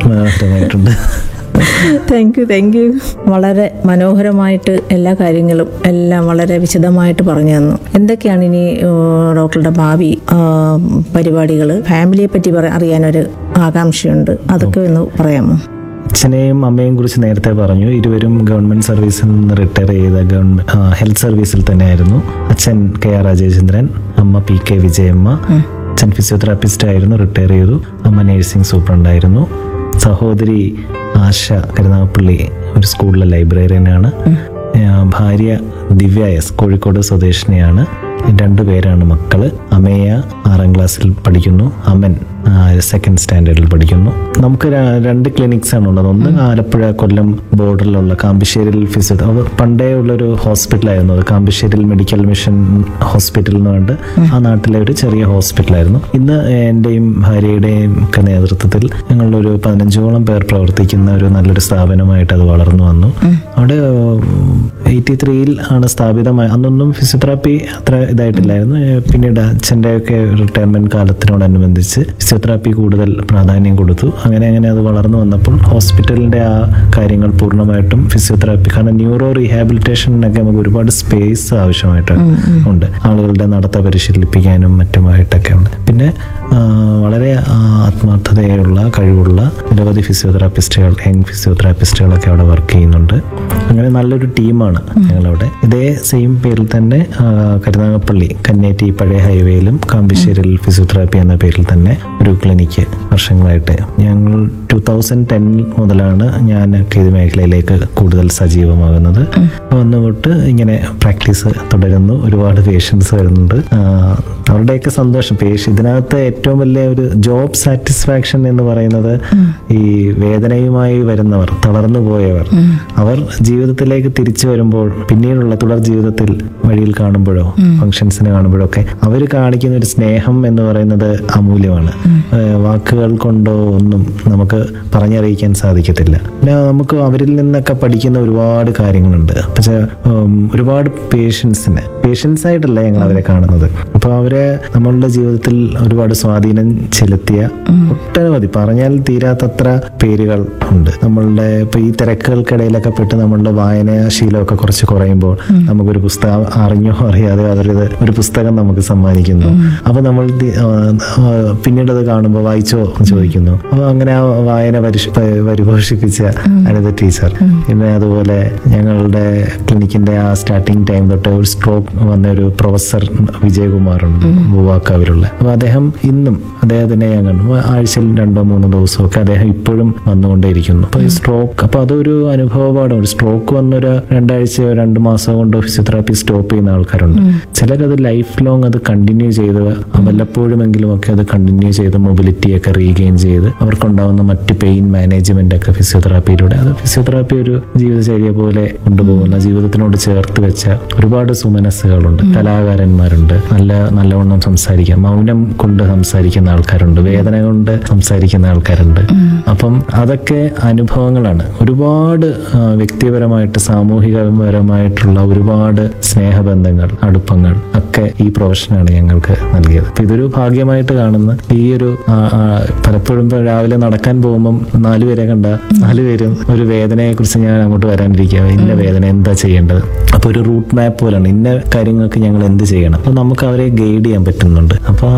മനോഹരമായിട്ടുണ്ട് thank you thank you വളരെ മനോഹരമായിട്ട് എല്ലാ കാര്യങ്ങളും എല്ലാം വളരെ വിശദമായിട്ട് പറഞ്ഞു തന്നു എന്തൊക്കെയാണ് ഇനി ഏഹ്, ഡോക്ടറുടെ ഭാവി പരിപാടികൾ ഫാമിലിയെ പറ്റി പറ- അറിയാനൊരു ആകാംക്ഷയുണ്ട് അതൊക്കെ ഒന്ന് പറയാമോ അച്ഛനെയും അമ്മയും കുറിച്ച് നേരത്തെ പറഞ്ഞു ഇരുവരും ഗവൺമെന്റ് സർവീസിൽ നിന്ന് റിട്ടയർ ചെയ്ത ഗവൺമെന്റ് ഹെൽത്ത് സർവീസിൽ തന്നെയായിരുന്നു അച്ഛൻ കെ ആർ രാജേന്ദ്രൻ അമ്മ പി കെ വിജയമ്മ അച്ഛൻ ഫിസിയോതെറാപ്പിസ്റ്റ് ആയിരുന്നു റിട്ടയർ ചെയ്തു അമ്മ നേഴ്സിംഗ് സൂപ്രണ്ടായിരുന്നു സഹോദരി ആശ കരുനാഗപ്പള്ളി ഒരു സ്കൂളിലെ ലൈബ്രറിയനാണ് ആ, ഭാര്യ ദിവ്യ എസ് കോഴിക്കോട് സ്വദേശിനിയാണ് രണ്ടുപേരാണ് മക്കള് അമേയ ആറാം ക്ലാസ്സിൽ പഠിക്കുന്നു അമൻ സെക്കൻഡ് സ്റ്റാൻഡേർഡിൽ പഠിക്കുന്നു നമുക്ക് ര- രണ്ട് ക്ലിനിക്സ് ആണ് ഉള്ളത് ഒന്ന് ആലപ്പുഴ കൊല്ലം ബോർഡറിലുള്ള കാമ്പിശ്ശേരിയിൽ ഫിസിയോ അത് പണ്ടേ ഉള്ളൊരു ഹോസ്പിറ്റലായിരുന്നു അത് കാമ്പിശ്ശേരിയിൽ മെഡിക്കൽ മിഷൻ ഹോസ്പിറ്റൽ എന്ന് പറഞ്ഞിട്ട് ആ നാട്ടിലെ ഒരു ചെറിയ ഹോസ്പിറ്റലായിരുന്നു ഇന്ന് എൻ്റെയും ഭാര്യയുടെയും ഒക്കെ നേതൃത്വത്തിൽ ഞങ്ങളൊരു പതിനഞ്ചോളം പേർ പ്രവർത്തിക്കുന്ന ഒരു നല്ലൊരു സ്ഥാപനമായിട്ട് അത് വളർന്നു വന്നു അവിടെ എയ്റ്റി ത്രീയിൽ ആണ് സ്ഥാപിതമായ അന്നൊന്നും ഫിസിയോതെറാപ്പി അത്ര ഇതായിട്ടില്ലായിരുന്നു ഏ, പിന്നീട് അച്ഛൻ്റെ ഒക്കെ റിട്ടയർമെന്റ് കാലത്തിനോടനുബന്ധിച്ച് ഫിസിയോതെറാപ്പി കൂടുതൽ പ്രാധാന്യം കൊടുത്തു അങ്ങനെ അങ്ങനെ അത് വളർന്നു വന്നപ്പോൾ ഹോസ്പിറ്റലിന്റെ ആ കാര്യങ്ങൾ പൂർണ്ണമായിട്ടും ഫിസിയോതെറാപ്പി കാരണം ന്യൂറോ റീഹാബിലിറ്റേഷനൊക്കെ നമുക്ക് ഒരുപാട് സ്പേസ് ആവശ്യമായിട്ട് ഉണ്ട് ആളുകളുടെ നടത്ത പരിശീലിപ്പിക്കാനും മറ്റുമായിട്ടൊക്കെ ഉണ്ട് പിന്നെ ആ, വളരെ ആ, ആത്മാർത്ഥതയുള്ള കഴിവുള്ള നിരവധി ഫിസിയോതെറാപ്പിസ്റ്റുകൾ യങ് ഫിസിയോതെറാപ്പിസ്റ്റുകളൊക്കെ അവിടെ വർക്ക് ചെയ്യുന്നുണ്ട് അങ്ങനെ നല്ലൊരു ടീമാണ് ഞങ്ങളവിടെ ഇതേ സെയിം പേരിൽ തന്നെ ആ, കരുനാഗപ്പള്ളി കന്നേറ്റി പഴയ ഹൈവേയിലും കാമ്പിശ്ശേരിയിൽ ഫിസിയോതെറാപ്പി എന്ന പേരിൽ തന്നെ ഒരു ക്ലിനിക്ക് വർഷങ്ങളായിട്ട് ഞങ്ങൾ ടു തൗസൻഡ് ടെൻ മുതലാണ് ഞാൻ ഇത് മേഖലയിലേക്ക് കൂടുതൽ സജീവമാകുന്നത് വന്നു തൊട്ട് ഇങ്ങനെ പ്രാക്ടീസ് തുടരുന്നു ഒരുപാട് പേഷ്യൻസ് വരുന്നുണ്ട് ആ, അവരുടെയൊക്കെ സന്തോഷം പേഷ്യ ഇതിനകത്ത് ഏറ്റവും വലിയ ഒരു ജോബ് സാറ്റിസ്ഫാക്ഷൻ എന്ന് പറയുന്നത് ഈ വേദനയുമായി വരുന്നവർ തളർന്നു പോയവർ അവർ ജീവിതത്തിലേക്ക് തിരിച്ചു വരുമ്പോൾ പിന്നീടുള്ള തുടർ ജീവിതത്തിൽ വഴിയിൽ കാണുമ്പോഴോ ഫങ്ഷൻസിന് കാണുമ്പോഴോ ഒക്കെ അവർ കാണിക്കുന്ന ഒരു സ്നേഹം എന്ന് പറയുന്നത് അമൂല്യമാണ് ഏഹ് വാക്കുകൾ കൊണ്ടോ ഒന്നും നമുക്ക് പറഞ്ഞറിയിക്കാൻ സാധിക്കത്തില്ല പിന്നെ നമുക്ക് അവരിൽ നിന്നൊക്കെ പഠിക്കുന്ന ഒരുപാട് കാര്യങ്ങളുണ്ട് പക്ഷേ ഉം, ഒരുപാട് പേഷ്യൻസിനെ പേഷ്യൻസ് ആയിട്ടല്ല ഞങ്ങൾ അവരെ കാണുന്നത് അപ്പോൾ അവരെ നമ്മളുടെ ജീവിതത്തിൽ ഒരുപാട് സ്വാധീനം ചെലുത്തിയ ഒട്ടനവധി പറഞ്ഞാൽ തീരാത്തത്ര പേരുകൾ ഉണ്ട് നമ്മളുടെ ഇപ്പൊ ഈ തിരക്കുകൾക്കിടയിലൊക്കെ പെട്ട് നമ്മളുടെ വായനാശീലമൊക്കെ കുറച്ച് കുറയുമ്പോൾ നമുക്കൊരു പുസ്തകം അറിഞ്ഞോ അറിയാതെ അവരത് ഒരു പുസ്തകം നമുക്ക് സമ്മാനിക്കുന്നു അപ്പൊ നമ്മൾ തി- ആ, ആ, പിന്നീട് അത് കാണുമ്പോൾ വായിച്ചോ എന്ന് ചോദിക്കുന്നു അപ്പൊ അങ്ങനെ ആ വായന പരിഷ് പ- പരിപോഷിപ്പിച്ച അനിത ടീച്ചർ പിന്നെ അതുപോലെ ഞങ്ങളുടെ ക്ലിനിക്കിന്റെ ആ സ്റ്റാർട്ടിങ് ടൈം തൊട്ട് ഒരു സ്ട്രോക്ക് വന്ന ഒരു പ്രൊഫസർ വിജയകുമാറുണ്ട് ഭൂവാക്കാവിലുള്ള അപ്പൊ അദ്ദേഹം ഇന്നും അദ്ദേഹത്തിനെ ഞാൻ കണ്ടു ആഴ്ചയിൽ രണ്ടോ മൂന്നോ ദിവസമൊക്കെ അദ്ദേഹം ഇപ്പോഴും വന്നുകൊണ്ടേയിരിക്കുന്നു അപ്പൊ ഈ സ്ട്രോക്ക് അപ്പൊ അതൊരു അനുഭവപാഠം ഒരു സ്ട്രോക്ക് വന്നൊരു രണ്ടാഴ്ചയോ രണ്ട് മാസം കൊണ്ടോ ഫിസിയോതെറാപ്പി സ്റ്റോപ്പ് ചെയ്യുന്ന ആൾക്കാരുണ്ട് ചിലരത് ലൈഫ് ലോങ് അത് കണ്ടിന്യൂ ചെയ്ത് വല്ലപ്പോഴുമെങ്കിലും ഒക്കെ അത് കണ്ടിന്യൂ ചെയ്ത് മൊബിലിറ്റി ഒക്കെ റീഗെയിൻ ചെയ്ത് അവർക്കുണ്ടാവുന്ന മറ്റ് പെയിൻ മാനേജ്മെന്റ് ഒക്കെ ഫിസിയോതെറാപ്പിയിലൂടെ അത് ഫിസിയോതെറാപ്പി ഒരു ജീവിതചര്യ പോലെ കൊണ്ടുപോകുന്ന ജീവിതത്തിനോട് ചേർത്ത് വെച്ച ഒരുപാട് സുമനസ്സുകളുണ്ട് കലാകാരന്മാരുണ്ട് നല്ല നല്ലവണ്ണം സംസാരിക്കാൻ മൗനം കൊണ്ട് സംസാരിക്കുന്ന ആൾക്കാരുണ്ട് വേദന കൊണ്ട് സംസാരിക്കുന്ന ആൾക്കാരുണ്ട് അപ്പം അതൊക്കെ അനുഭവങ്ങളാണ് ഒരുപാട് ആ, വ്യക്തിപരമായിട്ട് സാമൂഹികപരമായിട്ടുള്ള ഒരുപാട് സ്നേഹബന്ധങ്ങൾ അടുപ്പങ്ങൾ ഒക്കെ ഈ പ്രൊഫഷനാണ് ഞങ്ങൾക്ക് നൽകിയത് അപ്പൊ ഇതൊരു ഭാഗ്യമായിട്ട് കാണുന്ന ഈ ഒരു ആ, ആ, പലപ്പോഴും ഇപ്പൊ രാവിലെ നടക്കാൻ പോകുമ്പം നാലുപേരെ കണ്ട നാലുപേരും ഒരു വേദനയെ കുറിച്ച് ഞാൻ അങ്ങോട്ട് വരാനിരിക്കുക ഇന്ന വേദന എന്താ ചെയ്യേണ്ടത് അപ്പൊ ഒരു റൂട്ട് മാപ്പ് പോലെയാണ് ഇന്ന കാര്യങ്ങൾക്ക് ഞങ്ങൾ എന്ത് ചെയ്യണം അപ്പൊ നമുക്ക് അവരെ ഗൈഡ് ചെയ്യാൻ പറ്റുന്നുണ്ട് അപ്പൊ